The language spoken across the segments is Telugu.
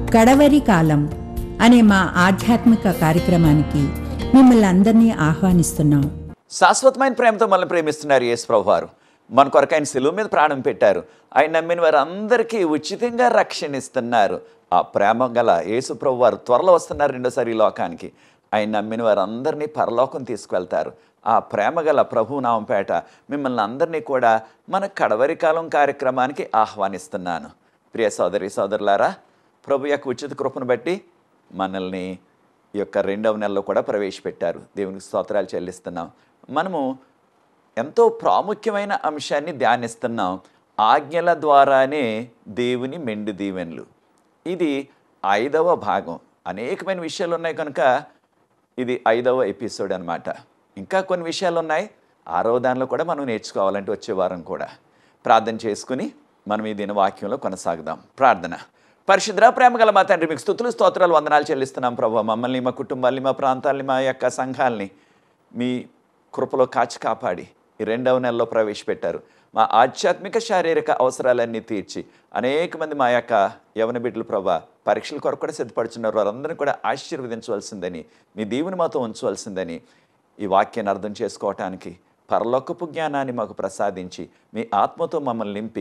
కడవరి కాలం అనే మా ఆధ్యాత్మిక కార్యక్రమానికి మిమ్మల్ని అందరినీ ఆహ్వానిస్తున్నాం శాశ్వతమైన ప్రేమతో మనల్ని ప్రేమిస్తున్నారు యేసు ప్రభు వారు మన కొరకు ఆయన సెలువు మీద ప్రాణం పెట్టారు ఆయన నమ్మిన వారు అందరికీ ఉచితంగా రక్షణ ఇస్తున్నారు ఆ ప్రేమ గల యేసు ప్రభు వారు త్వరలో వస్తున్నారు రెండోసారి ఈ లోకానికి ఆయన నమ్మిన వారు అందరినీ పరలోకం తీసుకువెళ్తారు ఆ ప్రేమ గల ప్రభు నామంపేట మిమ్మల్ని అందరినీ కూడా మన కడవరి కాలం కార్యక్రమానికి ఆహ్వానిస్తున్నాను ప్రియ సోదరి సోదరులారా ప్రభు యొక్క ఉచిత కృపను బట్టి మనల్ని ఈ యొక్క రెండవ నెలలో కూడా ప్రవేశపెట్టారు దేవునికి స్తోత్రాలు చెల్లిస్తున్నాం మనము ఎంతో ప్రాముఖ్యమైన అంశాన్ని ధ్యానిస్తున్నాం ఆజ్ఞల ద్వారానే దేవుని మెండు దీవెనలు ఇది ఐదవ భాగం అనేకమైన విషయాలు ఉన్నాయి కనుక ఇది ఐదవ ఎపిసోడ్ అన్నమాట ఇంకా కొన్ని విషయాలు ఉన్నాయి ఆరవ దానిలో కూడా మనం నేర్చుకోవాలంటే వచ్చే వారం కూడా ప్రార్థన చేసుకుని మనం ఈ దిన వాక్యంలో కొనసాగుదాం ప్రార్థన పరిశుద్ర ప్రేమ గల మా తండ్రి మీకు స్థుతులు స్తోత్రాలు వందనాలు చెల్లిస్తున్నాం ప్రభు మమ్మల్ని మా కుటుంబాల్ని మా ప్రాంతాల్ని మా యొక్క సంఘాల్ని మీ కృపలో కాచి కాపాడి ఈ రెండవ నెలలో ప్రవేశపెట్టారు మా ఆధ్యాత్మిక శారీరక అవసరాలన్నీ తీర్చి అనేక మంది మా యొక్క యవన బిడ్డలు ప్రభా పరీక్షల కొరకు కూడా సిద్ధపడుతున్నారు వారందరినీ కూడా ఆశీర్వదించవలసిందని మీ దీవుని మాతో ఉంచవలసిందని ఈ వాక్యాన్ని అర్థం చేసుకోవటానికి పరలోకపు జ్ఞానాన్ని మాకు ప్రసాదించి మీ ఆత్మతో మమ్మల్ని నింపి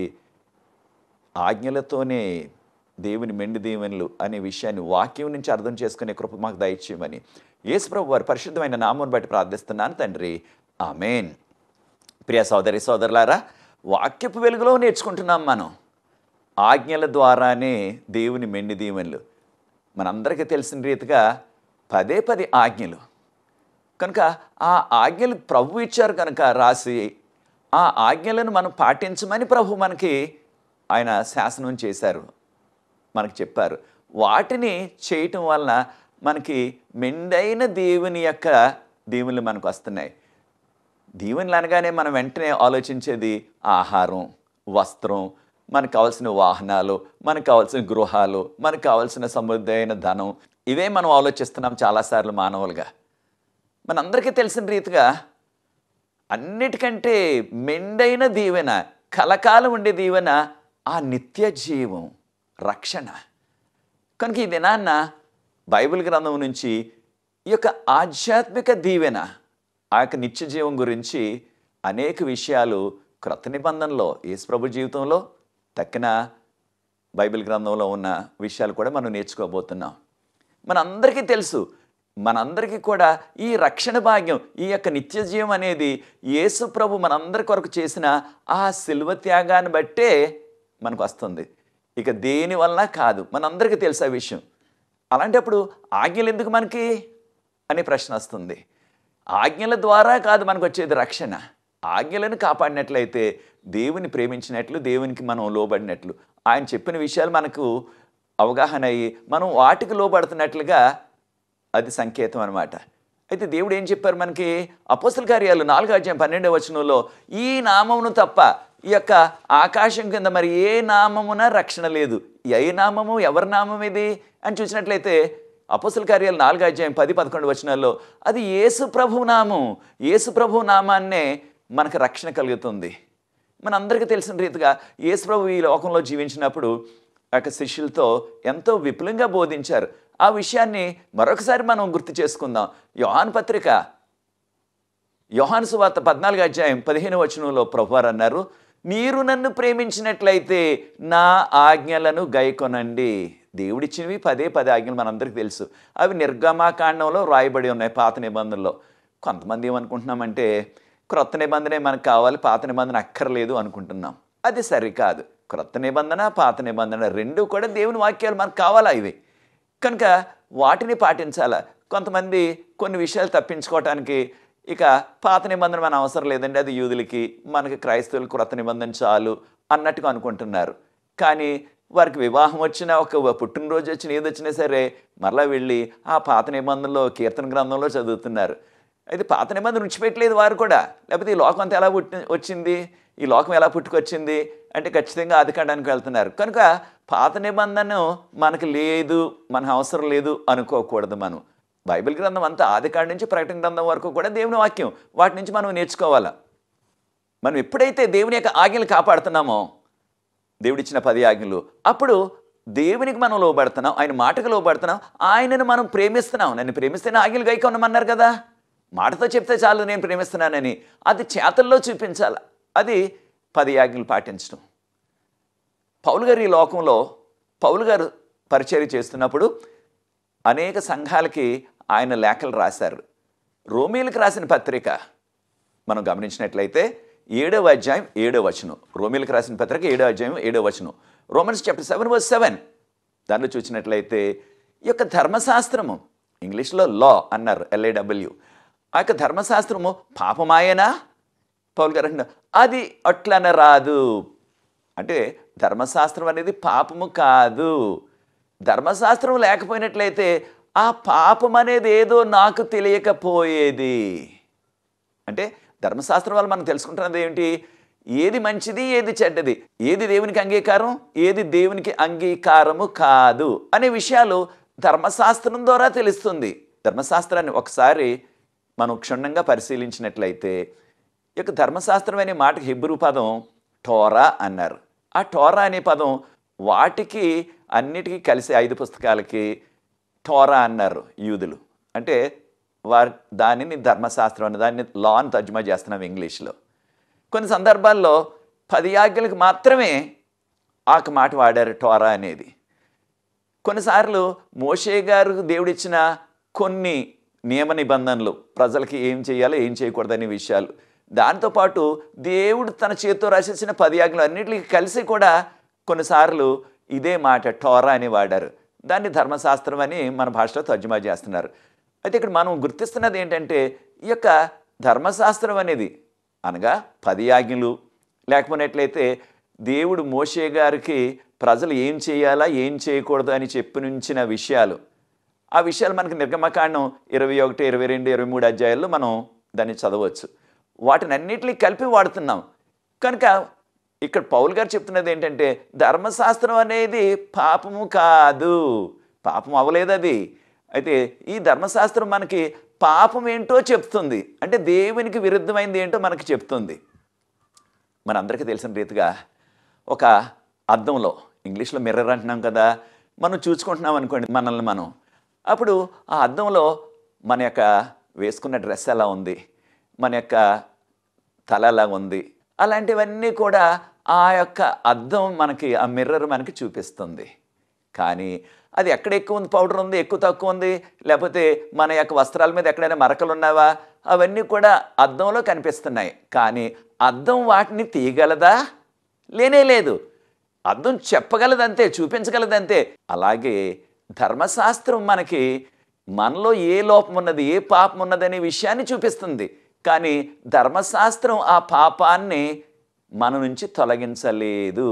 ఆజ్ఞలతోనే దేవుని మెండి దీవెనలు అనే విషయాన్ని వాక్యం నుంచి అర్థం చేసుకునే కృప మాకు దయచేయమని యేసుప్రభు వారి పరిశుద్ధమైన నామం బట్టి ప్రార్థిస్తున్నాను తండ్రి ఆమెన్ ప్రియ సోదరి సోదరులారా వాక్యపు వెలుగులో నేర్చుకుంటున్నాం మనం ఆజ్ఞల ద్వారానే దేవుని మెండి దీవెనలు మనందరికీ తెలిసిన రీతిగా పదే పది ఆజ్ఞలు కనుక ఆ ఆజ్ఞలు ప్రభు ఇచ్చారు కనుక రాసి ఆ ఆజ్ఞలను మనం పాటించమని ప్రభు మనకి ఆయన శాసనం చేశారు మనకు చెప్పారు వాటిని చేయటం వలన మనకి మెండైన దేవుని యొక్క దీవెనలు మనకు వస్తున్నాయి దీవెనలు అనగానే మనం వెంటనే ఆలోచించేది ఆహారం వస్త్రం మనకు కావాల్సిన వాహనాలు మనకు కావాల్సిన గృహాలు మనకు కావాల్సిన సమృద్ధి ధనం ఇవే మనం ఆలోచిస్తున్నాం చాలాసార్లు మానవులుగా మనందరికీ తెలిసిన రీతిగా అన్నిటికంటే మెండైన దీవెన కలకాలం ఉండే దీవెన ఆ నిత్య జీవం రక్షణ కనుక ఈ దినాన్న బైబిల్ గ్రంథం నుంచి ఈ యొక్క ఆధ్యాత్మిక దీవెన ఆ యొక్క నిత్య జీవం గురించి అనేక విషయాలు క్రొత్త నిబంధనలో యేసుప్రభు జీవితంలో తక్కిన బైబిల్ గ్రంథంలో ఉన్న విషయాలు కూడా మనం నేర్చుకోబోతున్నాం మనందరికీ తెలుసు మనందరికీ కూడా ఈ రక్షణ భాగ్యం ఈ యొక్క నిత్య జీవం అనేది యేసు ప్రభు మనందరి కొరకు చేసిన ఆ శిల్వ త్యాగాన్ని బట్టే మనకు వస్తుంది ఇక దేని వలన కాదు మనందరికీ తెలుసు ఆ విషయం అలాంటప్పుడు ఆజ్ఞలు ఎందుకు మనకి అనే ప్రశ్న వస్తుంది ఆజ్ఞల ద్వారా కాదు మనకు వచ్చేది రక్షణ ఆజ్ఞలను కాపాడినట్లయితే దేవుని ప్రేమించినట్లు దేవునికి మనం లోబడినట్లు ఆయన చెప్పిన విషయాలు మనకు అవగాహన అయ్యి మనం వాటికి లోబడుతున్నట్లుగా అది సంకేతం అనమాట అయితే దేవుడు ఏం చెప్పారు మనకి అపోస్తుల కార్యాలు నాలుగో అధ్యాయం పన్నెండవ వచనంలో ఈ నామమును తప్ప ఈ యొక్క ఆకాశం కింద మరి ఏ నామమున రక్షణ లేదు ఏ నామము ఎవరి నామం ఇది అని చూసినట్లయితే అపోస్తుల కార్యాలు నాలుగో అధ్యాయం పది పదకొండు వచనాల్లో అది యేసు ప్రభు నామం యేసు ప్రభు నామాన్నే మనకు రక్షణ కలుగుతుంది మనందరికీ తెలిసిన రీతిగా యేసు ప్రభు ఈ లోకంలో జీవించినప్పుడు ఆ యొక్క శిష్యులతో ఎంతో విపులంగా బోధించారు ఆ విషయాన్ని మరొకసారి మనం గుర్తు చేసుకుందాం యోహాన్ పత్రిక యోహాను సువార్త పద్నాలుగు అధ్యాయం పదిహేను వచనంలో ప్రభువారు అన్నారు మీరు నన్ను ప్రేమించినట్లయితే నా ఆజ్ఞలను గైకొనండి దేవుడిచ్చినవి పదే పదే ఆజ్ఞలు మనందరికీ తెలుసు అవి నిర్గమాకాండంలో రాయబడి ఉన్నాయి పాత నిబంధనలో కొంతమంది ఏమనుకుంటున్నామంటే క్రొత్త నిబంధనే మనకు కావాలి పాత నిబంధన అక్కర్లేదు అనుకుంటున్నాం అది సరికాదు క్రొత్త నిబంధన పాత నిబంధన రెండు కూడా దేవుని వాక్యాలు మనకు కావాలా ఇవి కనుక వాటిని పాటించాలా కొంతమంది కొన్ని విషయాలు తప్పించుకోవటానికి ఇక పాత నిబంధన మన అవసరం లేదండి అది యూదులకి మనకి క్రైస్తవులకు క్రొత్త నిబంధన చాలు అన్నట్టుగా అనుకుంటున్నారు కానీ వారికి వివాహం వచ్చినా ఒక పుట్టినరోజు వచ్చిన ఏది వచ్చినా సరే మరలా వెళ్ళి ఆ పాత నిబంధనలో కీర్తన గ్రంథంలో చదువుతున్నారు అయితే పాత నిబంధన విడిచిపెట్టలేదు వారు కూడా లేకపోతే ఈ లోకం అంతా ఎలా పుట్టి వచ్చింది ఈ లోకం ఎలా పుట్టుకొచ్చింది అంటే ఖచ్చితంగా ఆదికాండానికి వెళ్తున్నారు కనుక పాత నిబంధన మనకు లేదు మనకు అవసరం లేదు అనుకోకూడదు మనం బైబిల్ గ్రంథం అంతా ఆదికాండ నుంచి ప్రకటన గ్రంథం వరకు కూడా దేవుని వాక్యం వాటి నుంచి మనం నేర్చుకోవాలా మనం ఎప్పుడైతే దేవుని యొక్క ఆజ్ఞలు కాపాడుతున్నామో దేవుడిచ్చిన పది ఆజ్ఞలు అప్పుడు దేవునికి మనం లోబడుతున్నాం ఆయన మాటకు లోబడుతున్నాం ఆయనను మనం ప్రేమిస్తున్నాం నన్ను ప్రేమిస్తేనే ఆగిలు గైకొనమన్నారు కదా మాటతో చెప్తే చాలు నేను ప్రేమిస్తున్నానని అది చేతల్లో చూపించాలి అది పది ఆజ్ఞలు పాటించడం పౌలు గారు ఈ లోకంలో పౌలు గారు పరిచర్య చేస్తున్నప్పుడు అనేక సంఘాలకి ఆయన లేఖలు రాశారు రోమీలకు రాసిన పత్రిక మనం గమనించినట్లయితే ఏడవ అధ్యాయం ఏడవ వచనం రోమిలకు రాసిన పత్రిక ఏడవ అధ్యాయం ఏడవ వచనం Romans chapter seven verse seven దానిలో చూసినట్లయితే ఈ యొక్క ధర్మశాస్త్రము ఇంగ్లీష్లో లా అన్నారు ఎల్ఏడబ్ల్యూ ఆ యొక్క ధర్మశాస్త్రము పాపమాయనా పౌల్ గారు అంటున్నారు అది అట్లన రాదు అంటే ధర్మశాస్త్రం అనేది పాపము కాదు ధర్మశాస్త్రం లేకపోయినట్లయితే ఆ పాపం అనేది ఏదో నాకు తెలియకపోయేది అంటే ధర్మశాస్త్రం వల్ల మనం తెలుసుకుంటున్నది ఏంటి ఏది మంచిది ఏది చెడ్డది ఏది దేవునికి అంగీకారం ఏది దేవునికి అంగీకారము కాదు అనే విషయాలు ధర్మశాస్త్రం ద్వారా తెలుస్తుంది ధర్మశాస్త్రాన్ని ఒకసారి మనం క్షుణ్ణంగా పరిశీలించినట్లయితే ఈ యొక్క ధర్మశాస్త్రం అనే మాటకి హిబ్రూ పదం టోరా అన్నారు ఆ టోరా అనే పదం వాటికి అన్నిటికీ కలిసి ఐదు పుస్తకాలకి టోరా అన్నారు యూదులు అంటే వారి దానిని ధర్మశాస్త్రం అని దాన్ని లా అని తర్జుమా చేస్తున్నాం ఇంగ్లీష్లో కొన్ని సందర్భాల్లో పది ఆజ్ఞలకు మాత్రమే ఆ మాట వాడారు టోరా అనేది కొన్నిసార్లు మోషే గారు దేవుడిచ్చిన కొన్ని నియమ నిబంధనలు ప్రజలకి ఏం చేయాలో ఏం చేయకూడదనే విషయాలు దాంతోపాటు దేవుడు తన చేతితో రాసేసిన పది ఆజ్ఞలు అన్నిటికీ కలిసి కూడా కొన్నిసార్లు ఇదే మాట టోరా అని వాడారు దాన్ని ధర్మశాస్త్రం అని మన భాషలో తర్జుమా చేస్తున్నారు అయితే ఇక్కడ మనం గుర్తిస్తున్నది ఏంటంటే ఈ యొక్క ధర్మశాస్త్రం అనేది అనగా పది ఆజ్ఞలు లేకపోయినట్లయితే దేవుడు మోషే గారికి ప్రజలు ఏం చేయాలా ఏం చేయకూడదు అని చెప్పినుంచిన విషయాలు ఆ విషయాలు మనకి నిర్గమకాండం ఇరవై ఒకటి ఇరవై రెండు ఇరవై మూడు అధ్యాయాల్లో మనం దాన్ని చదవచ్చు వాటిని అన్నిటినీ కలిపి వాడుతున్నాం కనుక ఇక్కడ పౌల్ గారు చెప్తున్నది ఏంటంటే ధర్మశాస్త్రం అనేది పాపము కాదు పాపం అవ్వలేదు అది అయితే ఈ ధర్మశాస్త్రం మనకి పాపం ఏంటో చెప్తుంది అంటే దేవునికి విరుద్ధమైంది ఏంటో మనకి చెప్తుంది మనందరికీ తెలిసిన రీతిగా ఒక అద్దంలో ఇంగ్లీష్లో మిర్రర్ అంటున్నాం కదా మనం చూసుకుంటున్నాం అనుకోండి మనల్ని మనం అప్పుడు ఆ అద్దంలో మన యొక్క వేసుకున్న డ్రెస్ ఎలా ఉంది మన యొక్క తల ఎలా ఉంది అలాంటివన్నీ కూడా ఆ యొక్క అద్దం మనకి ఆ మిర్రర్ మనకి చూపిస్తుంది కానీ అది ఎక్కడ ఎక్కువ ఉంది పౌడర్ ఉంది ఎక్కువ తక్కువ ఉంది లేకపోతే మన యొక్క వస్త్రాల మీద ఎక్కడైనా మరకలు ఉన్నావా అవన్నీ కూడా అద్దంలో కనిపిస్తున్నాయి కానీ అద్దం వాటిని తీయగలదా లేనే లేదు అద్దం చెప్పగలదంతే చూపించగలదంతే అలాగే ధర్మశాస్త్రం మనకి మనలో ఏ లోపం ఉన్నది ఏ పాపం ఉన్నదనే విషయాన్ని చూపిస్తుంది కానీ ధర్మశాస్త్రం ఆ పాపాన్ని మన నుంచి తొలగించలేదు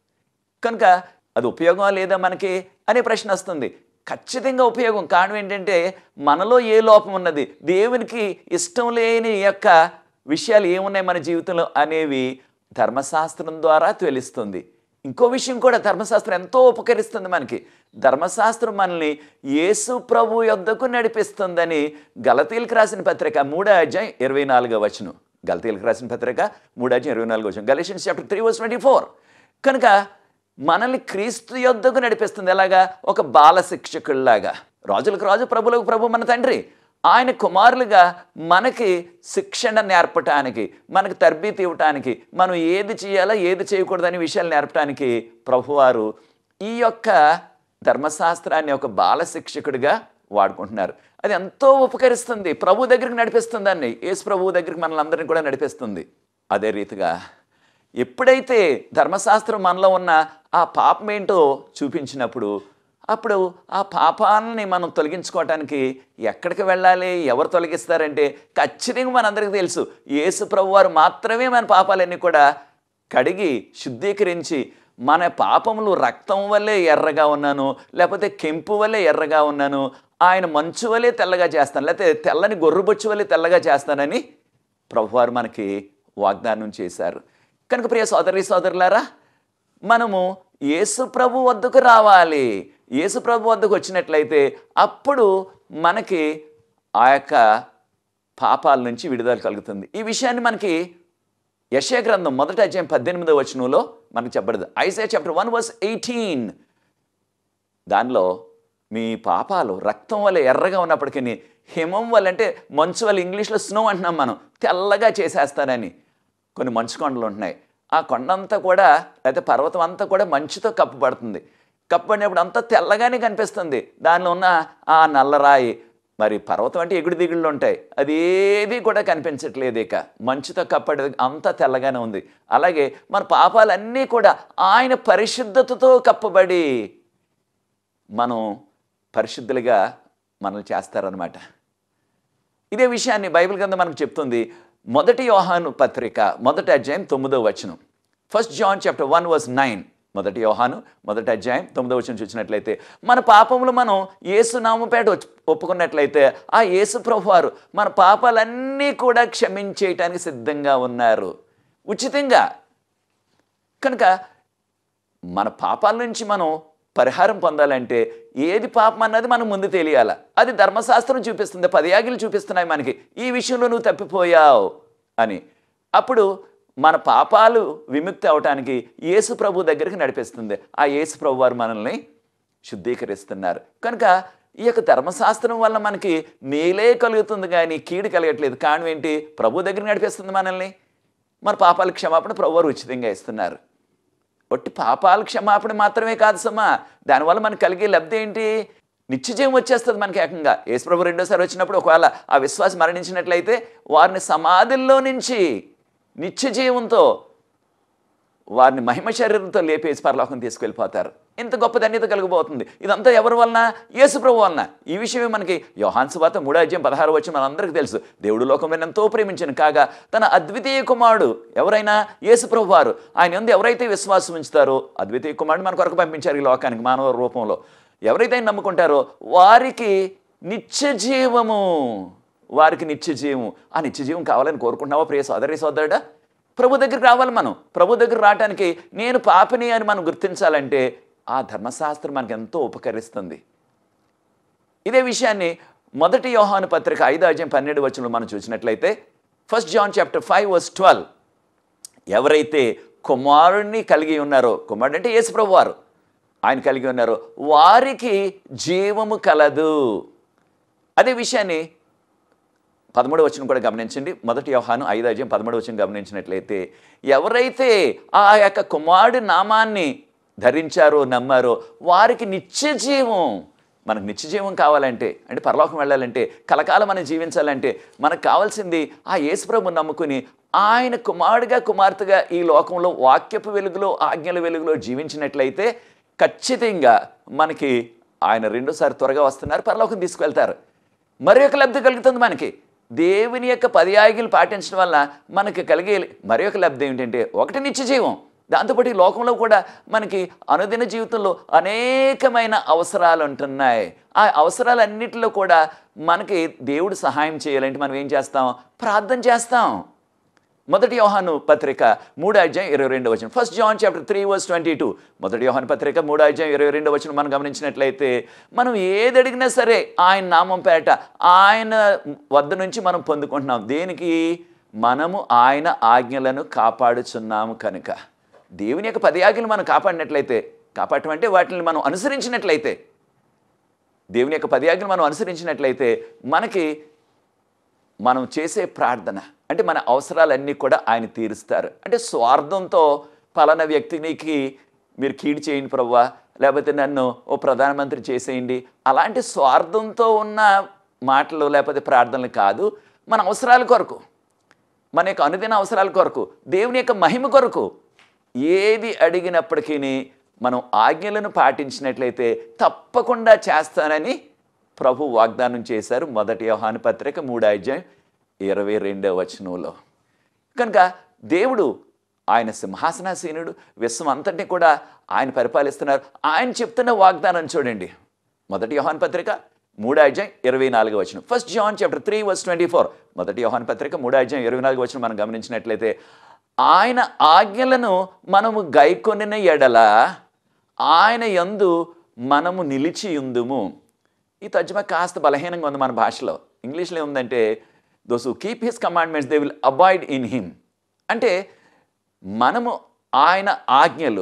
కనుక అది ఉపయోగం లేదా మనకి అనే ప్రశ్న వస్తుంది ఖచ్చితంగా ఉపయోగం కారణం ఏంటంటే మనలో ఏ లోపం ఉన్నది దేవునికి ఇష్టం లేని యొక్క విషయాలు ఏమున్నాయి మన జీవితంలో అనేవి ధర్మశాస్త్రం ద్వారా తెలుస్తుంది ఇంకో విషయం కూడా ధర్మశాస్త్రం ఎంతో ఉపకరిస్తుంది మనకి ధర్మశాస్త్రం మనల్ని యేసు ప్రభు యొద్దకు నడిపిస్తుందని గలతీలకు రాసిన పత్రిక మూడో అధ్యాయం ఇరవై నాలుగో వచనం గలతీలకు రాసిన పత్రిక మూడో అధ్యాయం ఇరవై నాలుగో వచనం Galatians chapter three verse twenty four కనుక మనల్ని క్రీస్తు యొద్దకు నడిపిస్తుంది ఎలాగా ఒక బాల శిక్షకుల్లాగా రాజులకు రాజు ప్రభులకు ప్రభు మన తండ్రి ఆయన కుమారులుగా మనకి శిక్షణ నేర్పటానికి మనకి తర్బీతి ఇవ్వటానికి మనం ఏది చేయాలో ఏది చేయకూడదని విషయాలు నేర్పటానికి ప్రభువారు ఈ యొక్క ధర్మశాస్త్రాన్ని ఒక బాల శిక్షకుడిగా వాడుకుంటున్నారు అది ఎంతో ఉపకరిస్తుంది ప్రభు దగ్గరికి నడిపిస్తుంది దాన్ని యేసు ప్రభువు దగ్గరికి మనల్ని అందరినీ కూడా నడిపిస్తుంది అదే రీతిగా ఎప్పుడైతే ధర్మశాస్త్రం మనలో ఉన్న ఆ పాపం ఏంటో చూపించినప్పుడు అప్పుడు ఆ పాపాలని మనం తొలగించుకోవటానికి ఎక్కడికి వెళ్ళాలి ఎవరు తొలగిస్తారంటే ఖచ్చితంగా మనందరికీ తెలుసు యేసు ప్రభు వారు మాత్రమే మన పాపాలన్నీ కూడా కడిగి శుద్ధీకరించి మన పాపములు రక్తం వల్లే ఎర్రగా ఉన్నాను లేకపోతే కెంపు వల్లే ఎర్రగా ఉన్నాను ఆయన మంచు వల్లే తెల్లగా చేస్తాను లేకపోతే తెల్లని గొర్రెబొచ్చు వల్లే తెల్లగా చేస్తానని ప్రభువారు మనకి వాగ్దానం చేశారు కనుక ప్రియ సోదరి సోదరులారా మనము యేసు ప్రభు వద్దకు రావాలి యేసు ప్రభు వద్దకు వచ్చినట్లయితే అప్పుడు మనకి ఆ యొక్క పాపాల నుంచి విడుదల కలుగుతుంది ఈ విషయాన్ని మనకి యశయ గ్రంథం మొదటి అధ్యాయం పద్దెనిమిదవ వచనంలో మనకు చెప్పబడదు Isaiah chapter one verse eighteen దానిలో మీ పాపాలు రక్తం వల్ల ఎర్రగా ఉన్నప్పటికీ హిమం వల్ల అంటే మంచు వల్ల ఇంగ్లీష్లో స్నో అంటున్నాం మనం తెల్లగా చేసేస్తానని కొన్ని మంచు కొండలు ఉంటున్నాయి ఆ కొండ అంతా కూడా లేకపోతే పర్వతం అంతా కూడా మంచుతో కప్పబడుతుంది కప్పబడినప్పుడు అంతా తెల్లగానే కనిపిస్తుంది దానిలో ఉన్న ఆ నల్లరాయి మరి పర్వతం అంటే ఎగుడు దిగుళ్ళు ఉంటాయి అది ఏది కూడా కనిపించట్లేదు ఇక మంచుతో కప్పడి అంతా తెల్లగానే ఉంది అలాగే మన పాపాలన్నీ కూడా ఆయన పరిశుద్ధతతో కప్పబడి మనం పరిశుద్ధులుగా మనల్ని చేస్తారనమాట ఇదే విషయాన్ని బైబిల్ గ్రంథం మనకు చెప్తుంది మొదటి యోహాను పత్రిక మొదటి అధ్యాయం తొమ్మిదో వచనం first John chapter one verse nine మొదటి యోహాను మొదటి అధ్యాయం తొమ్మిదో వచనం చూసినట్లయితే మన పాపములు మనం యేసు నామపేట వచ్చి- ఒప్పుకున్నట్లయితే ఆ యేసు ప్రభు వారు మన పాపాలన్నీ కూడా క్షమించేయటానికి సిద్ధంగా ఉన్నారు ఉచితంగా కనుక మన పాపాల నుంచి మనం పరిహారం పొందాలంటే ఏది పాపం అన్నది మనం ముందు తెలియాల అది ధర్మశాస్త్రం చూపిస్తుంది పదయాగిలు చూపిస్తున్నాయి మనకి ఈ విషయంలో నువ్వు తప్పిపోయావు అని అప్పుడు మన పాపాలు విముక్తి అవటానికి యేసు ప్రభు దగ్గరికి నడిపిస్తుంది ఆ యేసు ప్రభు వారు మనల్ని శుద్ధీకరిస్తున్నారు కనుక ఈ యొక్క ధర్మశాస్త్రం వల్ల మనకి మేలే కలుగుతుంది కానీ కీడు కలగట్లేదు కారణం ఏంటి ప్రభు దగ్గర నడిపిస్తుంది మనల్ని మన పాపాల క్షమాపణ ప్రభు వారు ఉచితంగా ఇస్తున్నారు ఒట్టి పాపాల క్షమాపణ మాత్రమే కాదు సమా దానివల్ల మనకు కలిగే లబ్ధి ఏంటి నిత్యజీవం వచ్చేస్తుంది మనకి ఏకంగా యేసుప్రభు రెండోసారి వచ్చినప్పుడు ఒకవేళ ఆ విశ్వాసం మరణించినట్లయితే వారిని సమాధుల్లో నుంచి నిత్యజీవంతో వారిని మహిమ శరీరంతో లేపేసి పరలోకం తీసుకెళ్ళిపోతారు ఇంత గొప్ప ధన్యత కలిగిపోతుంది ఇదంతా ఎవరి వలన యేసుప్రభు వలన ఈ విషయమే మనకి యోహాన్ సువాత మూడో అధ్యాయం పదహారు వచ్చి మనందరికీ తెలుసు దేవుడు లోకంలో ఎంతో ప్రేమించిన కాగా తన అద్వితీయ కుమారుడు ఎవరైనా యేసుప్రభు వారు ఆయన ఎందు ఎవరైతే విశ్వాసం ఉంచుతారో అద్వితీయ కుమారుడు మన కొరకు పంపించారు ఈ లోకానికి మానవ రూపంలో ఎవరైతే ఆయన నమ్ముకుంటారో వారికి నిత్య జీవము వారికి నిత్య జీవం ఆ నిత్య జీవం కావాలని కోరుకుంటున్నావా ప్రియ సోదరి సోదరుడా ప్రభు దగ్గరికి రావాలి మనం ప్రభు దగ్గర రావడానికి నేను పాపిని అని మనం గుర్తించాలంటే ఆ ధర్మశాస్త్రం మనకు ఎంతో ఉపకరిస్తుంది ఇదే విషయాన్ని మొదటి యోహాను పత్రిక ఐదో అధ్యాయం పన్నెండు వచనంలో మనం చూసినట్లయితే first John chapter five verse twelve ఎవరైతే కుమారుణ్ణి కలిగి ఉన్నారో కుమారుడు అంటే యేసుప్రభు వారు ఆయన కలిగి ఉన్నారో వారికి జీవము కలదు అదే విషయాన్ని పదమూడు వచనం కూడా గమనించండి మొదటి వ్యవహారం ఐదు అధ్యాయం పదమూడు వచనం గమనించినట్లయితే ఎవరైతే ఆ యొక్క కుమారుడి నామాన్ని ధరించారో నమ్మారో వారికి నిత్య జీవం మనకు నిత్య జీవం కావాలంటే అంటే పరలోకం వెళ్ళాలంటే కలకాలం మనం జీవించాలంటే మనకు కావాల్సింది ఆ యేసుప్రభు నమ్ముకుని ఆయన కుమారుడిగా కుమార్తెగా ఈ లోకంలో వాక్యపు వెలుగులో ఆజ్ఞల వెలుగులో జీవించినట్లయితే ఖచ్చితంగా మనకి ఆయన రెండోసారి త్వరగా వస్తున్నారు పరలోకం తీసుకువెళ్తారు మరి ఒక లబ్ధి కలుగుతుంది మనకి దేవుని యొక్క పది ఆజ్ఞలు పాటించడం వల్ల మనకి కలిగే మరి ఒక లబ్ధి ఏమిటంటే ఒకటి నిత్య జీవం దాంతోపాటు ఈ లోకంలో కూడా మనకి అనుదిన జీవితంలో అనేకమైన అవసరాలు ఉంటున్నాయి ఆ అవసరాలన్నిటిలో కూడా మనకి దేవుడు సహాయం చేయాలంటే మనం ఏం చేస్తాం ప్రార్థన చేస్తాం మొదటి యోహాను పత్రిక మూడు అధ్యాయం ఇరవై రెండు వచ్చిన first John chapter three verse twenty two మొదటి యోహాను పత్రిక మూడు అధ్యాయం ఇరవై రెండు వచ్చిన మనం గమనించినట్లయితే మనం ఏది అడిగినా సరే ఆయన నామం పేట ఆయన వద్ద నుంచి మనం పొందుకుంటున్నాం దేనికి మనము ఆయన ఆజ్ఞలను కాపాడుచున్నాము కనుక దేవుని యొక్క పది ఆజ్ఞలు మనం కాపాడినట్లయితే కాపాడటం అంటే వాటిని మనం అనుసరించినట్లయితే దేవుని యొక్క పది ఆజ్ఞలు మనం అనుసరించినట్లయితే మనకి మనం చేసే ప్రార్థన అంటే మన అవసరాలన్నీ కూడా ఆయన తీరుస్తారు అంటే స్వార్థంతో పలానా వ్యక్తినికి మీరు కీడు చేయండి ప్రవ్వా లేకపోతే నన్ను ఓ ప్రధానమంత్రి చేసేయండి అలాంటి స్వార్థంతో ఉన్న మాటలు లేకపోతే ప్రార్థనలు కాదు మన అవసరాల కొరకు మన యొక్క అనుదిన అవసరాల కొరకు దేవుని యొక్క మహిమ కొరకు ఏది అడిగినప్పటికీ మనం ఆజ్ఞలను పాటించినట్లయితే తప్పకుండా చేస్తానని ప్రభు వాగ్దానం చేశారు మొదటి యోహాను పత్రిక మూడు అధ్యాయం ఇరవై రెండవ వచనంలో కనుక దేవుడు ఆయన సింహాసనాసీనుడు విశ్వం అంతటిని కూడా ఆయన పరిపాలిస్తున్నారు ఆయన చెప్తున్న వాగ్దానం చూడండి మొదటి యోహాన్ పత్రిక మూడు అధ్యాయం ఇరవై నాలుగు వచ్చిన first John chapter three verse twenty four మొదటి యోహాన్ పత్రిక మూడు అధ్యాయం ఇరవై నాలుగు వచ్చిన మనం గమనించినట్లయితే ఆయన ఆజ్ఞలను మనము గైకొనిన ఎడల ఆయన యందు మనము నిలిచి ఉందుము ఈ తర్జుమా కాస్త బలహీనంగా ఉంది మన భాషలో ఇంగ్లీష్లో ఏముందంటే those who keep his commandments they will abide in him అంటే మనము ఆయన ఆజ్ఞలు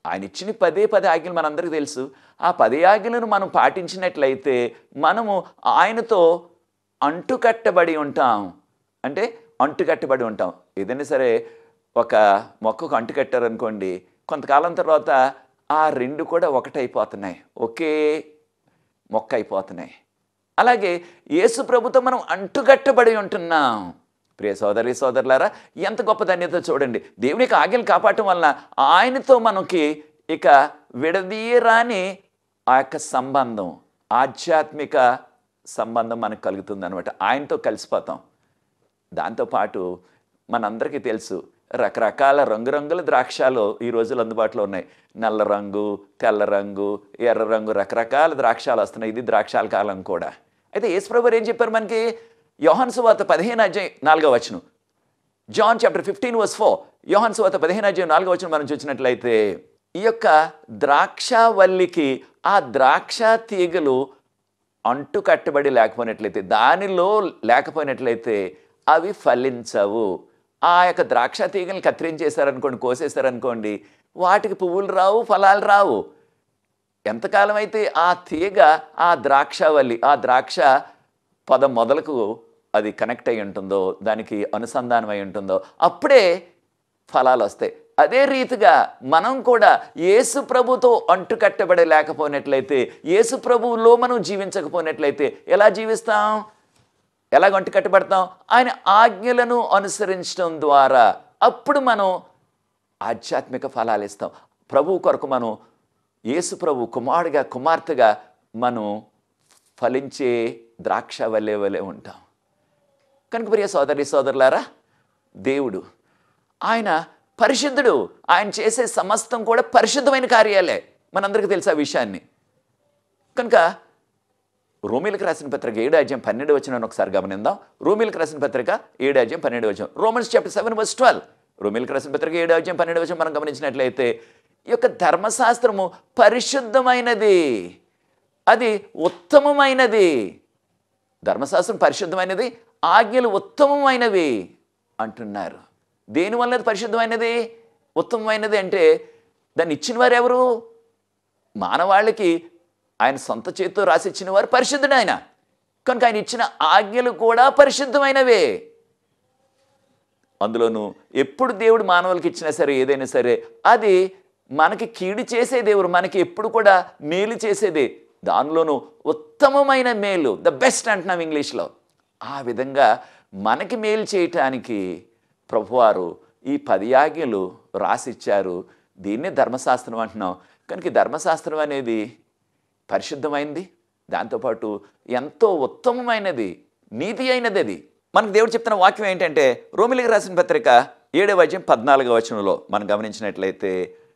ఆయన ఇచ్చిన పదే పదే ఆజ్ఞలు మనందరికీ తెలుసు ఆ పదే ఆజ్ఞలను మనం పాటించినట్లయితే మనము ఆయనతో అంటుకట్టబడి ఉంటాం అంటే అంటుకట్టబడి ఉంటాం ఏదైనా సరే ఒక మొక్కకు అంటుకట్టారనుకోండి కొంతకాలం తర్వాత ఆ రెండు కూడా ఒకటైపోతున్నాయి ఒకే మొక్క అయిపోతున్నాయి అలాగే యేసు ప్రభుతో మనం అంటుకట్టబడి ఉంటున్నాం ప్రియ సోదరి సోదరులారా ఎంత గొప్ప ధన్యత చూడండి దేవుని యొక్క ఆజ్ఞలు కాపాడటం వలన ఆయనతో మనకి ఇక విడదీయరాని ఆ యొక్క సంబంధం ఆధ్యాత్మిక సంబంధం మనకు కలుగుతుంది అనమాట ఆయనతో కలిసిపోతాం దాంతోపాటు మనందరికీ తెలుసు రకరకాల రంగురంగుల ద్రాక్షాలు ఈ రోజులు అందుబాటులో ఉన్నాయి నల్ల రంగు తెల్ల రంగు ఎర్ర రంగు రకరకాల ద్రాక్షాలు వస్తున్నాయి ఇది ద్రాక్షాల కాలం కూడా అయితే యేసుప్రభు ఏం చెప్పారు మనకి యోహాన్ సువార్త పదిహేను అధ్యాయం నాలుగో వచనం John chapter fifteen verse four యోహాన్ సువార్త పదిహేను అధ్యాయం నాలుగో వచనం మనం చూసినట్లయితే ఈ యొక్క ద్రాక్షవల్లికి ఆ ద్రాక్ష తీగలు అంటు కట్టబడి లేకపోయినట్లయితే దానిలో లేకపోయినట్లయితే అవి ఫలించవు ఆ యొక్క ద్రాక్ష తీగలు కత్తిరించేశారనుకోండి కోసేశారనుకోండి వాటికి పువ్వులు రావు ఫలాలు రావు ఎంతకాలం అయితే ఆ తీగ ఆ ద్రాక్షవల్లి ఆ ద్రాక్ష పదం మొదలకు అది కనెక్ట్ అయి ఉంటుందో దానికి అనుసంధానం అయి ఉంటుందో అప్పుడే ఫలాలు వస్తాయి అదే రీతిగా మనం కూడా యేసు ప్రభుతో అంటుకట్టబడి లేకపోయినట్లయితే యేసు ప్రభువులో మనం జీవించకపోయినట్లయితే ఎలా జీవిస్తాం ఎలా గంటు కట్టబడతాం ఆయన ఆజ్ఞలను అనుసరించడం ద్వారా అప్పుడు మనం ఆధ్యాత్మిక ఫలాలు ఇస్తాం ప్రభు కొరకు మనం యేసు ప్రభు కుమారుడిగా కుమార్తెగా మనం ఫలించే ద్రాక్ష వల్లే వలె ఉంటాం కనుక ప్రియ సోదరి సోదరులారా దేవుడు ఆయన పరిశుద్ధుడు ఆయన చేసే సమస్తం కూడా పరిశుద్ధమైన కార్యాలే మనందరికీ తెలుసు ఆ విషయాన్ని కనుక రోమిలకు రాసిన పత్రిక ఏడు అధ్యాయం పన్నెండు వచ్చిన ఒకసారి గమనిందాం రోమిలకు రాసిన పత్రిక ఏడు అధ్యాయం పన్నెండు వచ్చిన Romans chapter seven verse twelve రోమిలకు రాసిన పత్రిక ఏడు అధ్యాయం పన్నెండు వచ్చిన మనం గమనించినట్లయితే ఈ యొక్క ధర్మశాస్త్రము పరిశుద్ధమైనది అది ఉత్తమమైనది ధర్మశాస్త్రం పరిశుద్ధమైనది ఆజ్ఞలు ఉత్తమమైనవి అంటున్నారు దేనివల్ల అది పరిశుద్ధమైనది ఉత్తమమైనది అంటే దాన్ని ఇచ్చిన వారు ఎవరు మానవాళికి ఆయన సొంత చేతితో రాసిచ్చిన వారు పరిశుద్ధుడు ఆయన కనుక ఆయన ఇచ్చిన ఆజ్ఞలు కూడా పరిశుద్ధమైనవే అందులోనూ ఎప్పుడు దేవుడు మానవులకి ఇచ్చినా సరే ఏదైనా సరే అది మనకి కీడు చేసే దేవుడు మనకి ఎప్పుడు కూడా మేలు చేసేదే దానిలోనూ ఉత్తమమైన మేలు ద బెస్ట్ అంటున్నాం ఇంగ్లీష్లో ఆ విధంగా మనకి మేలు చేయటానికి ప్రభువారు ఈ పది ఆజ్ఞలు రాసిచ్చారు దీన్నే ధర్మశాస్త్రం అంటున్నాం కనుక ఈ ధర్మశాస్త్రం అనేది పరిశుద్ధమైంది దాంతోపాటు ఎంతో ఉత్తమమైనది నీతి అయినది అది మనకు దేవుడు చెప్తున్న వాక్యం ఏంటంటే రోమిలికి రాసిన పత్రిక ఏడవ అధ్యాయం పద్నాలుగవ వచనంలో మనం గమనించినట్లయితే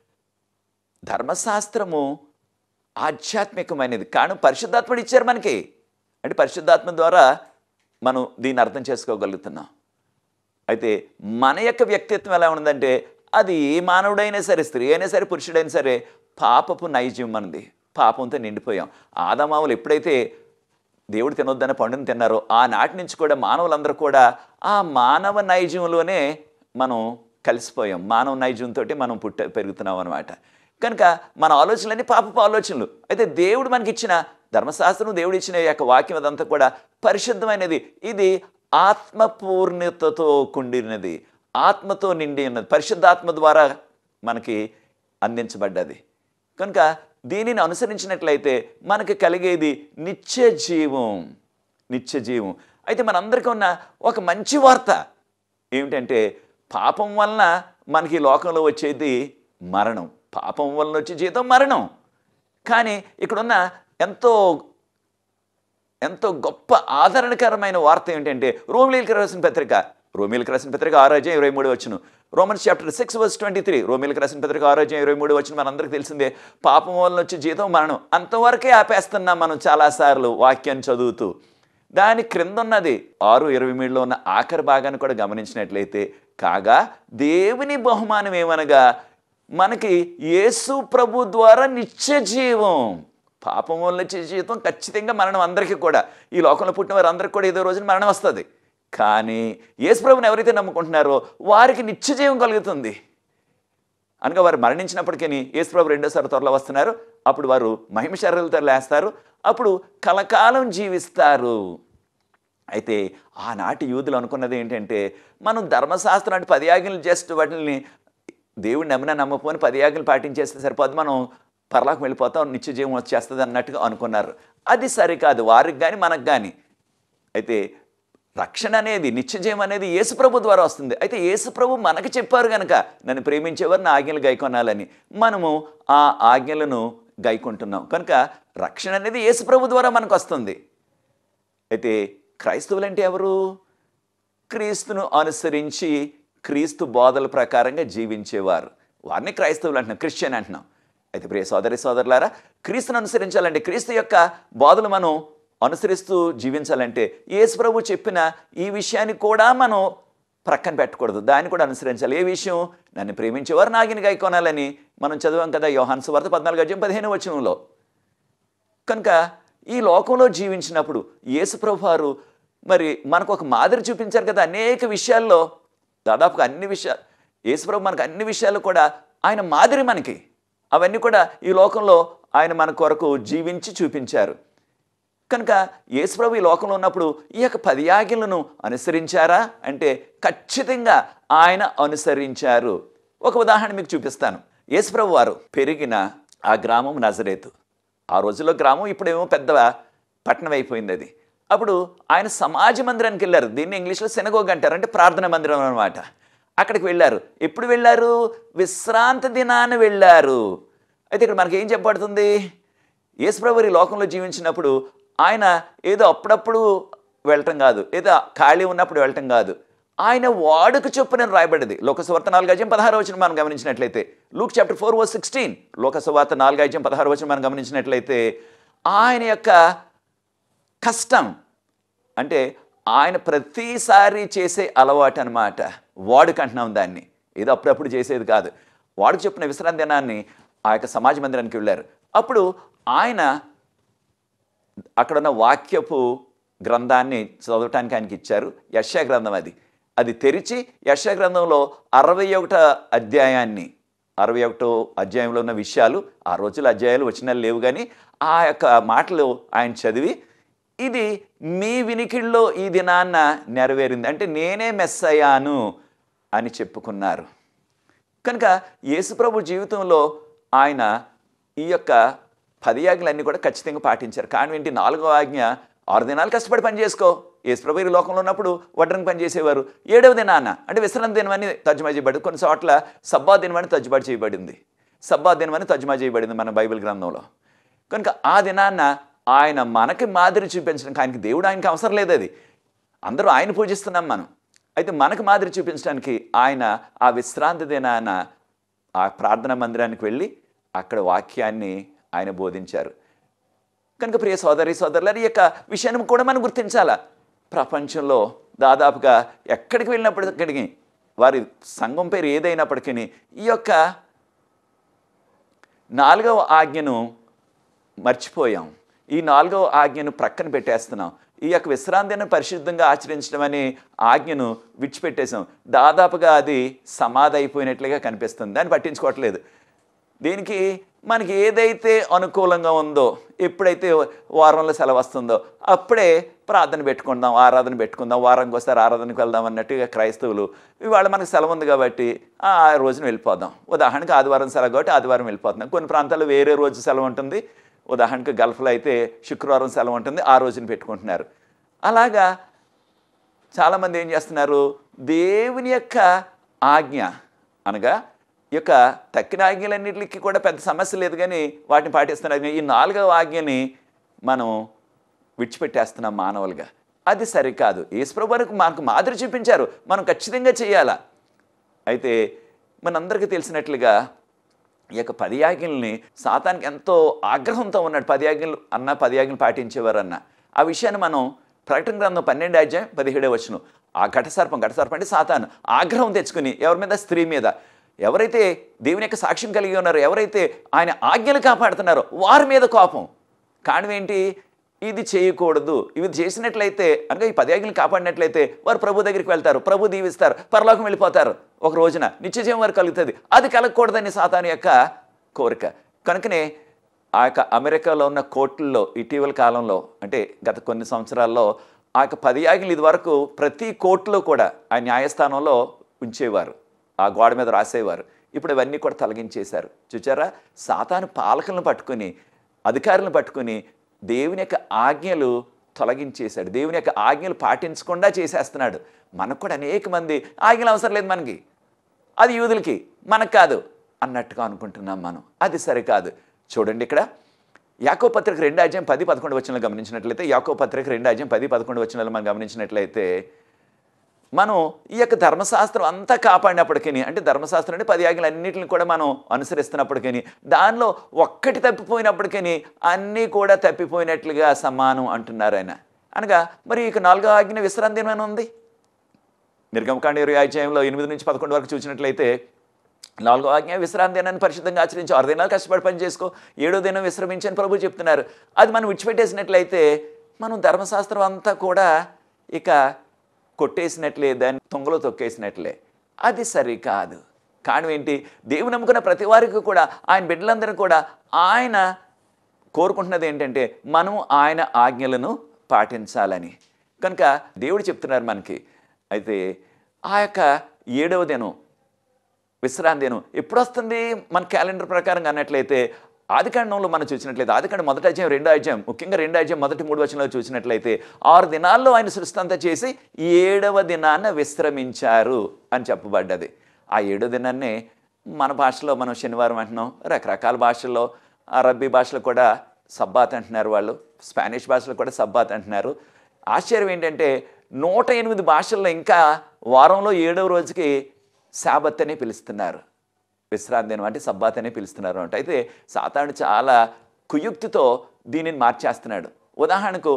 ధర్మశాస్త్రము ఆధ్యాత్మికమైనది కానీ పరిశుద్ధాత్ముడు ఇచ్చారు మనకి అంటే పరిశుద్ధాత్మ ద్వారా మనం దీన్ని అర్థం చేసుకోగలుగుతున్నాం అయితే మన యొక్క వ్యక్తిత్వం ఎలా ఉందంటే అది ఏ మానవుడైనా సరే స్త్రీ అయినా సరే పురుషుడైనా సరే పాపపు నైజం మనది పాపంతో నిండిపోయాం ఆదమావులు ఎప్పుడైతే దేవుడు తినొద్దన్న పండుని తిన్నారో ఆనాటి నుంచి కూడా మానవులందరూ కూడా ఆ మానవ నైజంలోనే మనం కలిసిపోయాం మానవ నైజంతో మనం పుట్ట పెరుగుతున్నాం అనమాట కనుక మన ఆలోచనలన్నీ పాపపు ఆలోచనలు అయితే దేవుడు మనకి ఇచ్చిన ధర్మశాస్త్రం దేవుడు ఇచ్చిన ఈ యొక్క వాక్యం అదంతా కూడా పరిశుద్ధమైనది ఇది ఆత్మపూర్ణతతో కుండినది ఆత్మతో నిండి ఉన్నది పరిశుద్ధాత్మ ద్వారా మనకి అందించబడ్డది కనుక దీనిని అనుసరించినట్లయితే మనకి కలిగేది నిత్య జీవం నిత్య జీవం అయితే మనందరికీ ఉన్న ఒక మంచి వార్త ఏమిటంటే పాపం వలన మనకి ఈ లోకంలో వచ్చేది మరణం పాపం వలన వచ్చే జీతం మరణం కానీ ఇక్కడున్న ఎంతో ఎంతో గొప్ప ఆదరణకరమైన వార్త ఏంటంటే రోమిలీలకు రాసిన పత్రిక రోమిలకు రాసిన పత్రిక ఆరోగ్యం ఇరవై మూడు వచ్చును Romans chapter six verse twenty three రోమిలకు రాసిన పత్రిక ఆరోగ్యం ఇరవై మూడు వచ్చిన మనందరికీ తెలిసిందే పాపం వలన వచ్చే జీతం మరణం అంతవరకే ఆపేస్తున్నాం మనం చాలాసార్లు వాక్యాన్ని చదువుతూ దాని క్రింద ఉన్నది ఆరు ఇరవై మూడులో ఉన్న ఆఖరి భాగాన్ని కూడా గమనించినట్లయితే కాగా దేవుని బహుమానం ఏమనగా మనకి యేసు ప్రభు ద్వారా నిత్య జీవం పాపం వల్ల వచ్చే జీవితం ఖచ్చితంగా మరణం అందరికీ కూడా ఈ లోకంలో పుట్టిన వారు అందరికీ కూడా ఏదో రోజున మరణం వస్తుంది కానీ యేసు ప్రభుని ఎవరైతే నమ్ముకుంటున్నారో వారికి నిత్య జీవం కలుగుతుంది అనగా వారు మరణించినప్పటికీ యేసుప్రభు రెండోసారి త్వరలో వస్తున్నారు అప్పుడు వారు మహిమ శరీరాలతో లేస్తారు అప్పుడు కలకాలం జీవిస్తారు అయితే ఆనాటి యూదులు అనుకున్నది ఏంటంటే మనం ధర్మశాస్త్రం అంటే పది ఆజ్ఞలు జస్ట్ వాటిని దేవుడు నమ్మినా నమ్మపోని పది ఆజ్ఞలు పాటించేస్తే సరిపోదు మనం పరలోకం వెళ్ళిపోతాం నిత్య జీవం వచ్చేస్తుంది అన్నట్టుగా అనుకున్నారు అది సరికాదు వారికి కానీ మనకు కానీ అయితే రక్షణ అనేది నిత్యజయం అనేది యేసుప్రభు ద్వారా వస్తుంది అయితే యేసుప్రభు మనకు చెప్పారు కనుక నన్ను ప్రేమించేవారు నా ఆజ్ఞలు గైకొనాలని మనము ఆ ఆజ్ఞలను గైకుంటున్నాం కనుక రక్షణ అనేది యేసుప్రభు ద్వారా మనకు వస్తుంది అయితే క్రైస్తవులు అంటే ఎవరు క్రీస్తును అనుసరించి క్రీస్తు బోధల ప్రకారంగా జీవించేవారు వారిని క్రైస్తవులు అంటున్నాం క్రిస్టియన్ అంటున్నాం అయితే ప్రియ సోదరి సోదరులారా క్రీస్తును అనుసరించాలంటే క్రీస్తు యొక్క బోధలు మనం అనుసరిస్తూ జీవించాలంటే యేసు ప్రభు చెప్పిన ఈ విషయాన్ని కూడా మనం ప్రక్కన పెట్టకూడదు దాన్ని కూడా అనుసరించాలి ఏ విషయం నన్ను ప్రేమించేవారు నాగిని గైకొనాలని మనం చదివాం కదా యోహాన్ సువార్త పద్నాలుగు అధ్యాయం పదిహేను వచనంలో కనుక ఈ లోకంలో జీవించినప్పుడు యేసుప్రభు వారు మరి మనకు ఒక మాదిరి చూపించారు కదా అనేక విషయాల్లో దాదాపుగా అన్ని విషయాలు యేసుప్రభు మనకు అన్ని విషయాలు కూడా ఆయన మాదిరి మనకి అవన్నీ కూడా ఈ లోకంలో ఆయన మన కొరకు జీవించి చూపించారు కనుక యేసుప్రభు ఈ లోకంలో ఉన్నప్పుడు ఈ యొక్క పది ఆజ్ఞలను అనుసరించారా అంటే ఖచ్చితంగా ఆయన అనుసరించారు ఒక ఉదాహరణ మీకు చూపిస్తాను యేసుప్రభు వారు పెరిగిన ఆ గ్రామం నజరేతు ఆ రోజుల్లో గ్రామం ఇప్పుడేమో పెద్ద పట్టణం అయిపోయింది అది అప్పుడు ఆయన సమాజ మందిరానికి వెళ్ళారు దీన్ని ఇంగ్లీష్లో సెనగోగ్ అంటారు అంటే ప్రార్థన మందిరం అనమాట అక్కడికి వెళ్ళారు ఎప్పుడు వెళ్ళారు విశ్రాంతి దినాన వెళ్ళారు అయితే ఇక్కడ మనకి ఏం చెప్పబడుతుంది యేసుప్రభు ఈ లోకంలో జీవించినప్పుడు ఆయన ఏదో అప్పుడప్పుడు వెళ్ళటం కాదు ఏదో ఖాళీ ఉన్నప్పుడు వెళ్ళటం కాదు ఆయన వాడుక చొప్పున రాయబడింది లోకసువార్త నాలుగు అధ్యాయం పదహారు వచ్చిన మనం గమనించినట్లయితే Luke chapter four verse sixteen లోకసువార్త నాలుగు అధ్యాయం పదహారు వచ్చిన మనం గమనించినట్లయితే ఆయన యొక్క కష్టం అంటే ఆయన ప్రతిసారి చేసే అలవాటు అనమాట వాడుక అంటున్నాం దాన్ని ఏదో అప్పుడప్పుడు చేసేది కాదు వాడుకు చెప్పిన విశ్రాంతి దినాన్ని ఆ యొక్క సమాజ మందిరానికి వెళ్ళారు అప్పుడు ఆయన అక్కడున్న వాక్యపు గ్రంథాన్ని చదవటానికి ఆయనకి ఇచ్చారు యశా గ్రంథం అది అది తెరిచి యశా గ్రంథంలో అరవై ఒకటో అధ్యాయాన్ని అరవై ఒకటో అధ్యాయంలో ఉన్న విషయాలు ఆ రోజుల అధ్యాయాలు వచ్చిన లేవు కానీ ఆ యొక్క మాటలు ఆయన చదివి ఇది మీ వినికిడిలో ఈ దినాన్న నెరవేరింది అంటే నేనే మెస్ అయ్యాను అని చెప్పుకున్నారు కనుక యేసుప్రభు జీవితంలో ఆయన ఈ యొక్క పది ఆజ్ఞలన్నీ కూడా ఖచ్చితంగా పాటించారు కానీ ఏంటి నాలుగో ఆజ్ఞ ఆరు దినాలు కష్టపడి పని చేసుకో యేసుప్రభు ఈ లోకంలో ఉన్నప్పుడు వడ్రంగి పని చేసేవారు ఏడవ దినాన అంటే విశ్రాంతి దినం అని తర్జుమా చేయబడింది కొన్ని చోట్ల సబ్బా దినం అని తర్జుబాటు చేయబడింది సబ్బా దినం అని తర్జుమా చేయబడింది మన బైబిల్ గ్రంథంలో కనుక ఆ దినాన్న ఆయన మనకి మాదిరి చూపించడానికి ఆయనకి దేవుడు ఆయనకి అవసరం లేదు అది అందరూ ఆయన పూజిస్తున్నాం మనం అయితే మనకు మాదిరి చూపించడానికి ఆయన ఆ విశ్రాంతి దినాన ఆ ప్రార్థనా మందిరానికి వెళ్ళి అక్కడ వాక్యాన్ని ఆయన బోధించారు కనుక ప్రియ సోదరి సోదరులారు ఈ యొక్క విషయాన్ని కూడా మనం గుర్తించాలా ప్రపంచంలో దాదాపుగా ఎక్కడికి వెళ్ళినప్పటికీ వారి సంఘం పేరు ఏదైనప్పటికీ ఈ యొక్క నాలుగవ ఆజ్ఞను మర్చిపోయాం ఈ నాలుగవ ఆజ్ఞను ప్రక్కన పెట్టేస్తున్నాం ఈ యొక్క విశ్రాంతిని పరిశుద్ధంగా ఆచరించడం అనే ఆజ్ఞను విడిచిపెట్టేసాం దాదాపుగా అది సమాధి అయిపోయినట్లుగా కనిపిస్తుంది దాన్ని పట్టించుకోవట్లేదు దీనికి మనకి ఏదైతే అనుకూలంగా ఉందో ఎప్పుడైతే వారంలో సెలవు వస్తుందో అప్పుడే ప్రార్థన పెట్టుకుందాం ఆరాధన పెట్టుకుందాం వారానికి ఒకసారి ఆరాధనకు వెళ్దాం అన్నట్టుగా క్రైస్తవులు ఇవాళ మనకు సెలవు ఉంది కాబట్టి ఆ రోజున వెళ్ళిపోదాం ఉదాహరణకి ఆదివారం సెలవు కాబట్టి ఆదివారం వెళ్ళిపోతున్నాం కొన్ని ప్రాంతాల్లో వేరే రోజు సెలవు ఉంటుంది ఉదాహరణకి గల్ఫ్లో అయితే శుక్రవారం సెలవు ఉంటుంది ఆ రోజున పెట్టుకుంటున్నారు అలాగా చాలామంది ఏం చేస్తున్నారు దేవుని యొక్క ఆజ్ఞ అనగా ఈ యొక్క తక్కిన ఆజ్ఞలన్నింటికి కూడా పెద్ద సమస్య లేదు కానీ వాటిని పాటిస్తున్నారు ఈ నాలుగవ ఆజ్ఞని మనం విడిచిపెట్టేస్తున్నాం మానవులుగా అది సరికాదు యేసుప్రభునికి మనకు మాదిరి చూపించారు మనం ఖచ్చితంగా చేయాలా అయితే మనందరికీ తెలిసినట్లుగా ఈ యొక్క పది ఆజ్ఞల్ని సాతానికి ఎంతో ఆగ్రహంతో ఉన్నాడు పది ఆజ్ఞలు అన్న పది ఆజ్ఞలు పాటించేవారు అన్న ఆ విషయాన్ని మనం ప్రకటన గ్రంథం పన్నెండు అధ్యాయం పదిహేడే వచ్చును ఆ ఘటసర్పం ఘటసర్పం అంటే సాతాను ఆగ్రహం తెచ్చుకుని ఎవరి మీద స్త్రీ మీద ఎవరైతే దేవుని యొక్క సాక్ష్యం కలిగి ఉన్నారో ఎవరైతే ఆయన ఆజ్ఞలు కాపాడుతున్నారో వారి మీద కోపం కారణం ఏంటి ఇది చేయకూడదు ఇవి చేసినట్లయితే అనగా ఈ పది ఆజ్ఞలు కాపాడినట్లయితే వారు ప్రభు దగ్గరికి వెళ్తారు ప్రభు దీవిస్తారు పరలోకం వెళ్ళిపోతారు ఒక రోజున నిత్యజీవం వారికి కలుగుతుంది అది కలగకూడదని సాతాను యొక్క కోరిక కనుకనే ఆ యొక్క అమెరికాలో ఉన్న కోర్టుల్లో ఇటీవల కాలంలో అంటే గత కొన్ని సంవత్సరాల్లో ఆ యొక్క పది ఆగిలు ఇది వరకు ప్రతి కోర్టులో కూడా ఆ న్యాయస్థానంలో ఉంచేవారు ఆ గోడ మీద రాసేవారు ఇప్పుడు ఇవన్నీ కూడా తొలగించేశారు చూచారా సాతాను పాలకులను పట్టుకుని అధికారులను పట్టుకుని దేవుని యొక్క ఆజ్ఞలు తొలగించేశాడు దేవుని యొక్క ఆజ్ఞలు పాటించకుండా చేసేస్తున్నాడు మనకు కూడా అనేక మంది ఆజ్ఞలు అవసరం లేదు మనకి అది యూదులకి మనకు కాదు అన్నట్టుగా అనుకుంటున్నాం మనం అది సరికాదు చూడండి ఇక్కడ యాకో పత్రిక రెండు అధ్యాయం పది పదకొండు వచ్చిన గమనించినట్లయితే యాకో పత్రిక రెండు అధ్యాయం పది పదకొండు వచ్చిన మనం గమనించినట్లయితే మనం ఈ యొక్క ధర్మశాస్త్రం అంతా కాపాడినప్పటికీ అంటే ధర్మశాస్త్రం అంటే పది ఆజ్ఞలు అన్నింటిని కూడా మనం అనుసరిస్తున్నప్పటికీ దానిలో ఒక్కటి తప్పిపోయినప్పటికీ అన్నీ కూడా తప్పిపోయినట్లుగా సమానం అంటున్నారు ఆయన అనగా మరి ఇక నాలుగో ఆజ్ఞ విశ్రాంతి ఏమైనా ఉంది నిర్గమకాండ ఇరవై అధ్యాయంలో ఎనిమిది నుంచి పదకొండు వరకు చూసినట్లయితే నాలుగో ఆజ్ఞ విశ్రాంతి దినాన్ని పరిశుద్ధంగా ఆచరించి ఆరు దినాలు కష్టపడి పని చేసుకో ఏడో దినం విశ్రమించని ప్రభు చెప్తున్నారు అది మనం విడిచిపెట్టేసినట్లయితే మనం ధర్మశాస్త్రం అంతా కూడా ఇక కొట్టేసినట్లే దాన్ని తొంగలో తొక్కేసినట్లే అది సరికాదు కారణం ఏంటి దేవుని నమ్ముకున్న ప్రతి వారికి కూడా ఆయన బిడ్డలందరూ కూడా ఆయన కోరుకుంటున్నది ఏంటంటే మనం ఆయన ఆజ్ఞలను పాటించాలని కనుక దేవుడు చెప్తున్నారు మనకి అయితే ఆ యొక్క ఏడవ దినం విశ్రాంతి దినం ఎప్పుడు వస్తుంది మన క్యాలెండర్ ప్రకారం అన్నట్లయితే ఆదికాండంలో మనం చూసినట్లయితే ఆదికాండం మొదటి అధ్యాయం రెండో అధ్యాయం ముఖ్యంగా రెండో అధ్యాయం మొదటి మూడు వచనంలో చూసినట్లయితే ఆరు దినాల్లో ఆయన సృష్టి అంతా చేసి ఏడవ దినాన్న విశ్రమించారు అని చెప్పబడ్డది ఆ ఏడో దినాన్నే మన భాషలో మనం శనివారం అంటున్నాం రకరకాల భాషల్లో అరబ్బీ భాషలో కూడా సబ్బాత్ అంటున్నారు వాళ్ళు స్పానిష్ భాషలో కూడా సబ్బాత్ అంటున్నారు ఆశ్చర్యం ఏంటంటే నూట ఎనిమిది భాషల్లో ఇంకా వారంలో ఏడవ రోజుకి శాబత్ అనే పిలుస్తున్నారు విశ్రాంతి దినం అంటే సబ్బాత్ అనే పిలుస్తున్నారు అంటే అయితే సాతాను చాలా కుయుక్తితో దీనిని మార్చేస్తున్నాడు ఉదాహరణకు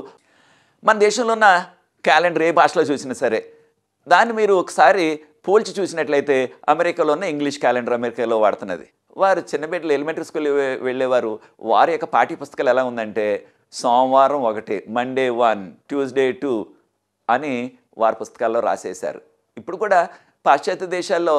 మన దేశంలో ఉన్న క్యాలెండర్ ఏ భాషలో చూసినా సరే దాన్ని మీరు ఒకసారి పోల్చి చూసినట్లయితే అమెరికాలో ఉన్న ఇంగ్లీష్ క్యాలెండర్ అమెరికాలో వాడుతున్నది వారు చిన్న బిడ్డలు ఎలిమెంటరీ స్కూల్ వెళ్ళేవారు వారి యొక్క పాఠ్య పుస్తకాలు ఎలా ఉందంటే సోమవారం ఒకటి మండే వన్ ట్యూస్డే టూ అని వారి పుస్తకాల్లో రాసేశారు ఇప్పుడు కూడా పాశ్చాత్య దేశాల్లో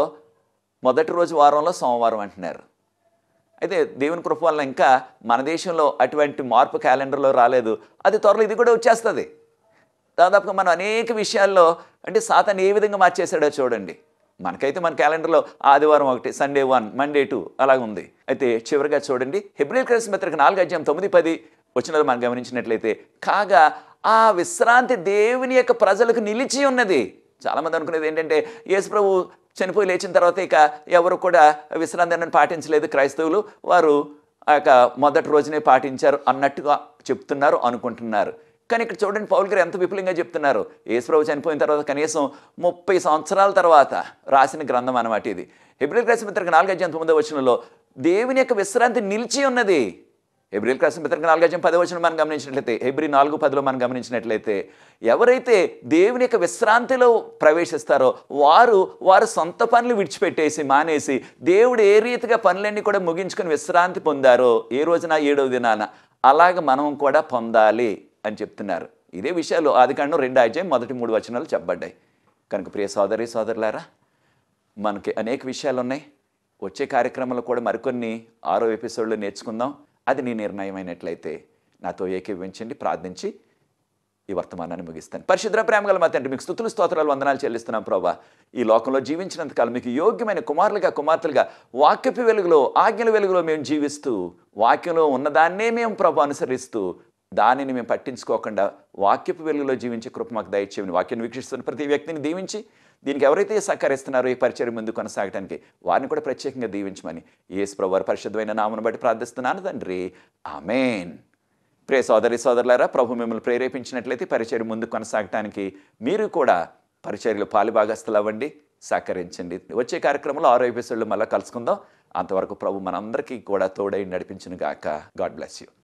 మొదటి రోజు వారంలో సోమవారం అంటున్నారు అయితే దేవుని కృప వల్ల ఇంకా మన దేశంలో అటువంటి మార్పు క్యాలెండర్లో రాలేదు అది త్వరలో ఇది కూడా వచ్చేస్తుంది దాదాపుగా మనం అనేక విషయాల్లో అంటే సాతాన్ని ఏ విధంగా మార్చేశాడో చూడండి మనకైతే మన క్యాలెండర్లో ఆదివారం ఒకటి సండే వన్ మండే టూ అలాగ ఉంది అయితే చివరిగా చూడండి హెబ్రిల్ క్రైస్ మిత్రకి నాలుగు అధ్యాయం తొమ్మిది పది వచ్చినది మనం గమనించినట్లయితే కాగా ఆ విశ్రాంతి దేవుని యొక్క ప్రజలకు నిలిచి ఉన్నది చాలామంది అనుకునేది ఏంటంటే యేసు ప్రభు చనిపోయి లేచిన తర్వాత ఇక ఎవరు కూడా విశ్రాంతి అనేది పాటించలేదు క్రైస్తవులు వారు ఆ యొక్క మొదటి రోజునే పాటించారు అన్నట్టుగా చెప్తున్నారు అనుకుంటున్నారు కానీ ఇక్కడ చూడండి పౌల్ గారు ఎంత విపులంగా చెప్తున్నారు యేసుప్రభు చనిపోయిన తర్వాత కనీసం ముప్పై సంవత్సరాల తర్వాత రాసిన గ్రంథం అన్నమాట ఇది హెబ్రిల్ క్రైస్తవ మిత్రకు నాలుగు అధ్యాయం తొమ్మిదో వచనంలో దేవుని యొక్క విశ్రాంతి నిలిచి ఉన్నది హెబ్రిల్ క్రైస్తవ మిత్రకు నాలుగు అధ్యాయం పదో వచనం మనం గమనించినట్లయితే హెబ్రి నాలుగు పదిలో మనం గమనించినట్లయితే ఎవరైతే దేవుని యొక్క విశ్రాంతిలో ప్రవేశిస్తారో వారు వారు సొంత పనులు విడిచిపెట్టేసి మానేసి దేవుడు ఏ రీతిగా పనులన్నీ కూడా ముగించుకొని విశ్రాంతి పొందారో ఏ రోజున ఏడవ దినాన అలాగ మనం కూడా పొందాలి అని చెప్తున్నారు ఇదే విషయాలు ఆదికాండం రెండు అధ్యాయం మొదటి మూడు వచనాలు చెప్పబడ్డాయి కనుక ప్రియ సోదరి సోదరులారా మనకి అనేక విషయాలు ఉన్నాయి వచ్చే కార్యక్రమంలో కూడా మరికొన్ని ఆరో ఎపిసోడ్లు నేర్చుకుందాం అది నీ నిర్ణయమైనట్లయితే నాతో ఏకీభవించండి ప్రార్థించి ఈ వర్తమానాన్ని ముగిస్తాను పరిశుద్ర ప్రేమగల మా తండ్రి మీకు స్థుతులు స్తోత్రాలు వందనాలు చెల్లిస్తున్నాం ప్రభా ఈ లోకంలో జీవించినంత కాలం మీకు యోగ్యమైన కుమారులుగా కుమార్తెలుగా వాక్యపు వెలుగులో ఆజ్ఞల వెలుగులో మేము జీవిస్తూ వాక్యంలో ఉన్నదాన్నే మేము ప్రభు అనుసరిస్తూ దానిని మేము పట్టించుకోకుండా వాక్యపు వెలుగులో జీవించే కృప మాకు దయచేయమని వాక్యాన్ని వీక్షిస్తున్న ప్రతి వ్యక్తిని దీవించి దీనికి ఎవరైతే సహకరిస్తున్నారో ఈ పరిచయం ముందు కొనసాగడానికి వారిని కూడా ప్రత్యేకంగా దీవించమని యేసు ప్రభు వారి పరిశుద్ధమైన నామను బట్టి ప్రార్థిస్తున్నాను తండ్రి ఆమెన్ ప్రియ సోదరి సోదరులారా ప్రభు మిమ్మల్ని ప్రేరేపించినట్లయితే పరిచయం ముందు కొనసాగటానికి మీరు కూడా పరిచర్యలు పాలుభాగస్తులు అవ్వండి సహకరించండి వచ్చే కార్యక్రమంలో ఆరో ఎపిసోడ్లు మళ్ళీ కలుసుకుందాం అంతవరకు ప్రభు మనందరికీ కూడా తోడై నడిపించును గాక గాడ్ బ్లెస్ యూ